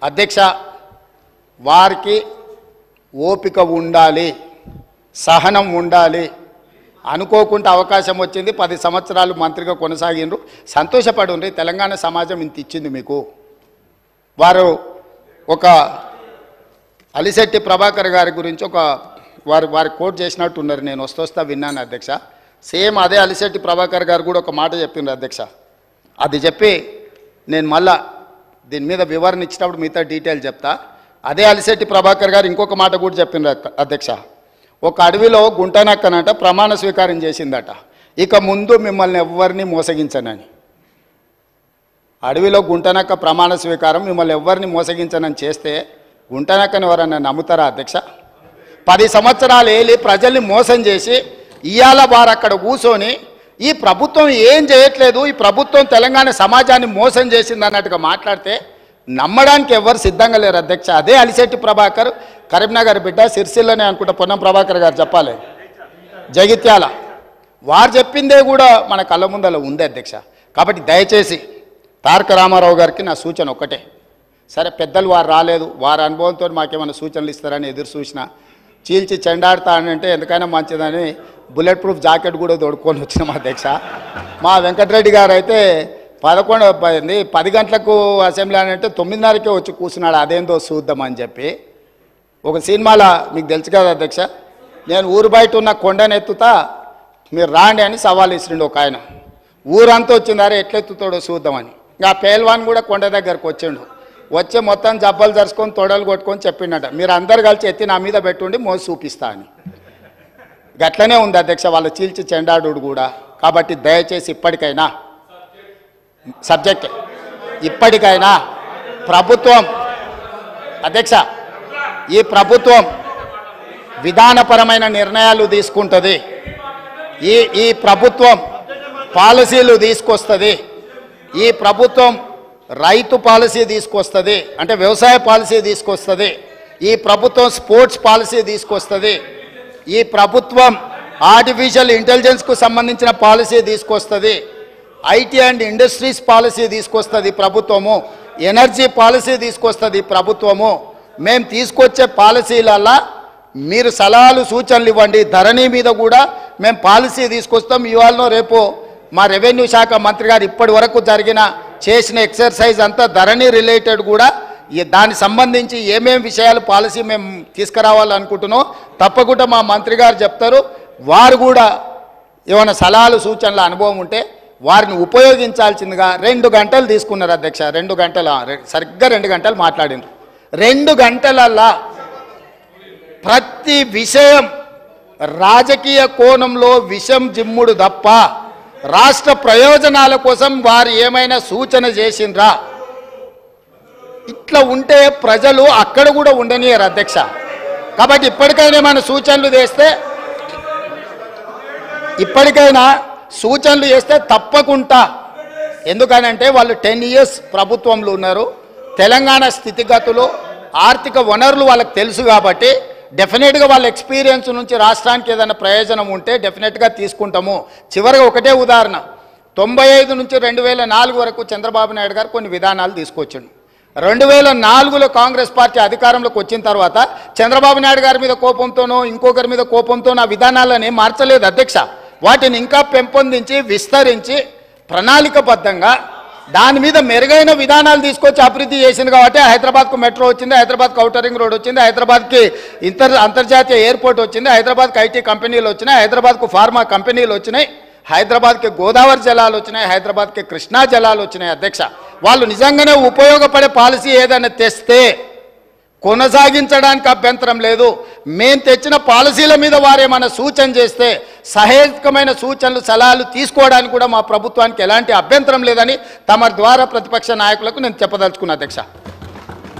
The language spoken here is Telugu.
అధ్యక్ష వారికి ఓపిక ఉండాలి సహనం ఉండాలి అనుకోకుండా అవకాశం వచ్చింది పది సంవత్సరాలు మంత్రిగా కొనసాగిండ్రు సంతోషపడుండ్రి తెలంగాణ సమాజం ఇంత ఇచ్చింది మీకు వారు ఒక అలిశెట్టి ప్రభాకర్ గారి గురించి ఒక వారు వారి కోట్ చేసినట్టు ఉన్నారు నేను వస్తొస్తా విన్నాను అధ్యక్ష సేమ్ అదే అలిశెట్టి ప్రభాకర్ గారు కూడా ఒక మాట చెప్పిండ్రు అధ్యక్ష అది చెప్పి నేను మళ్ళా దీని మీద వివరణ ఇచ్చినప్పుడు మిగతా డీటెయిల్ చెప్తా అదే అలిశెట్టి ప్రభాకర్ గారు ఇంకొక మాట కూడా చెప్పిండ్రు అక్క- అధ్యక్ష ఒక అడవిలో గుంటనక్కనట ప్రమాణ స్వీకారం చేసిందట ఇక ముందు మిమ్మల్ని ఎవరిని మోసగించనని అడవిలో గుంటనక్క ప్రమాణ స్వీకారం మిమ్మల్ని ఎవరిని మోసగించనని చేస్తే గుంటనక్కని ఎవరన్నా నమ్ముతారా అధ్యక్ష పది సంవత్సరాలు ఏలి ప్రజల్ని మోసం చేసి ఇవాళ వారు అక్కడ కూర్చొని ఈ ప్రభుత్వం ఏం చేయట్లేదు ఈ ప్రభుత్వం తెలంగాణ సమాజాన్ని మోసం చేసింది అన్నట్టుగా మాట్లాడితే నమ్మడానికి ఎవరు సిద్ధంగా లేరు అధ్యక్ష అదే అలిశెట్టి ప్రభాకర్ కరీంనగర్ బిడ్డ సిరిసిల్లనే అనుకుంటా పొన్నం ప్రభాకర్ గారు చెప్పాలి జగిత్యాల వారు చెప్పిందే కూడా మన కళ్ళ ముందల ఉంది అధ్యక్ష కాబట్టి దయచేసి తారక రామారావు గారికి నా సూచన ఒకటే సరే పెద్దలు వారు రాలేదు వారి అనుభవంతో మాకేమైనా సూచనలు ఇస్తారని ఎదురు చూసిన చీల్చి చెండాడుతా అని అంటే ఎందుకైనా మంచిదని బుల్లెట్ ప్రూఫ్ జాకెట్ కూడా తోడుకొని వచ్చినాం అధ్యక్ష మా వెంకటరెడ్డి గారు అయితే పదకొండు పది పది గంటలకు అసెంబ్లీ అని అంటే తొమ్మిదిన్నరకే వచ్చి కూర్చున్నాడు అదేందో చూద్దామని చెప్పి ఒక సినిమాలో మీకు తెలుసు కదా అధ్యక్ష నేను ఊరు బయట ఉన్న కొండను ఎత్తుతా మీరు రాండి అని సవాల్ ఇస్తుండే ఒక ఆయన ఊరంతా వచ్చిందారే ఎట్లెత్తుతాడో చూద్దామని ఇంకా ఆ పేల్వాన్ కూడా కొండ దగ్గరకు వచ్చిండు వచ్చి మొత్తం జబ్బలు జరుచుకొని తొడలు కొట్టుకొని చెప్పిండట మీరు అందరు కలిసి ఎత్తి నా మీద పెట్టుండి మోసి చూపిస్తా అని గట్లనే ఉంది అధ్యక్ష వాళ్ళ చీల్చి చెండాడు కూడా కాబట్టి దయచేసి ఇప్పటికైనా సబ్జెక్ట్ ఇప్పటికైనా ప్రభుత్వం అధ్యక్ష ఈ ప్రభుత్వం విధానపరమైన నిర్ణయాలు తీసుకుంటుంది ఈ ఈ ప్రభుత్వం పాలసీలు తీసుకొస్తుంది ఈ ప్రభుత్వం రైతు పాలసీ తీసుకొస్తుంది అంటే వ్యవసాయ పాలసీ తీసుకొస్తుంది ఈ ప్రభుత్వం స్పోర్ట్స్ పాలసీ తీసుకొస్తుంది ఈ ప్రభుత్వం ఆర్టిఫిషియల్ ఇంటెలిజెన్స్కు సంబంధించిన పాలసీ తీసుకొస్తుంది ఐటీ అండ్ ఇండస్ట్రీస్ పాలసీ తీసుకొస్తుంది ప్రభుత్వము ఎనర్జీ పాలసీ తీసుకొస్తుంది ప్రభుత్వము మేము తీసుకొచ్చే పాలసీలల్లా మీరు సలహాలు సూచనలు ఇవ్వండి ధరణి మీద కూడా మేము పాలసీ తీసుకొస్తాం ఇవాళ రేపు మా రెవెన్యూ శాఖ మంత్రి గారు ఇప్పటి వరకు జరిగిన చేసిన ఎక్సర్సైజ్ అంతా ధరణి రిలేటెడ్ కూడా ఈ దానికి సంబంధించి ఏమేం విషయాలు పాలసీ మేము తీసుకురావాలనుకుంటున్నాం తప్పకుండా మా మంత్రి గారు చెప్తారు వారు కూడా ఏమైనా సలహాలు సూచనల అనుభవం ఉంటే వారిని ఉపయోగించాల్సిందిగా రెండు గంటలు తీసుకున్నారు అధ్యక్ష రెండు గంటల సరిగ్గా రెండు గంటలు మాట్లాడినారు రెండు గంటలల్లా ప్రతి విషయం రాజకీయ కోణంలో విషం జిమ్ముడు తప్ప రాష్ట్ర ప్రయోజనాల కోసం వారు ఏమైనా సూచన చేసిండ్రా ఇట్లా ఉంటే ప్రజలు అక్కడ కూడా ఉండనియరు అధ్యక్ష కాబట్టి ఇప్పటికైనా ఏమైనా సూచనలు చేస్తే ఇప్పటికైనా సూచనలు చేస్తే తప్పకుండా ఎందుకనంటే వాళ్ళు టెన్ ఇయర్స్ ప్రభుత్వంలో ఉన్నారు తెలంగాణ స్థితిగతులు ఆర్థిక వనరులు వాళ్ళకి తెలుసు కాబట్టి డెఫినెట్గా వాళ్ళ ఎక్స్పీరియన్స్ నుంచి రాష్ట్రానికి ఏదైనా ప్రయోజనం ఉంటే డెఫినెట్గా తీసుకుంటాము చివరిగా ఒకటే ఉదాహరణ తొంభై ఐదు నుంచి రెండు వేల నాలుగు వరకు చంద్రబాబు నాయుడు గారు కొన్ని విధానాలు తీసుకొచ్చిండు రెండు వేల నాలుగులో కాంగ్రెస్ పార్టీ అధికారంలోకి వచ్చిన తర్వాత చంద్రబాబు నాయుడు గారి మీద కోపంతోనో ఇంకొకరి మీద కోపంతోనో ఆ విధానాలను ఏం మార్చలేదు అధ్యక్ష వాటిని ఇంకా పెంపొందించి విస్తరించి ప్రణాళికబద్ధంగా దాని మీద మెరుగైన విధానాలు తీసుకొచ్చి అభివృద్ధి చేసింది కాబట్టి హైదరాబాద్కు మెట్రో వచ్చింది హైదరాబాద్కు ఔటర్ రింగ్ రోడ్ వచ్చింది హైదరాబాద్కి ఇంటర్ అంతర్జాతీయ ఎయిర్పోర్ట్ వచ్చింది హైదరాబాద్కి ఐటీ కంపెనీలు వచ్చినాయి హైదరాబాద్కు ఫార్మా కంపెనీలు వచ్చినాయి హైదరాబాద్కి గోదావరి జలాలు వచ్చినాయి హైదరాబాద్కి కృష్ణా జలాలు వచ్చినాయి అధ్యక్ష వాళ్ళు నిజంగానే ఉపయోగపడే పాలసీ ఏదైనా తెస్తే కొనసాగించడానికి అభ్యంతరం లేదు మేము తెచ్చిన పాలసీల మీద వారేమైనా సూచన చేస్తే సహేతుకమైన సూచనలు సలహాలు తీసుకోవడానికి కూడా మా ప్రభుత్వానికి ఎలాంటి అభ్యంతరం లేదని తమ ద్వారా ప్రతిపక్ష నాయకులకు నేను చెప్పదలుచుకున్నా అధ్యక్ష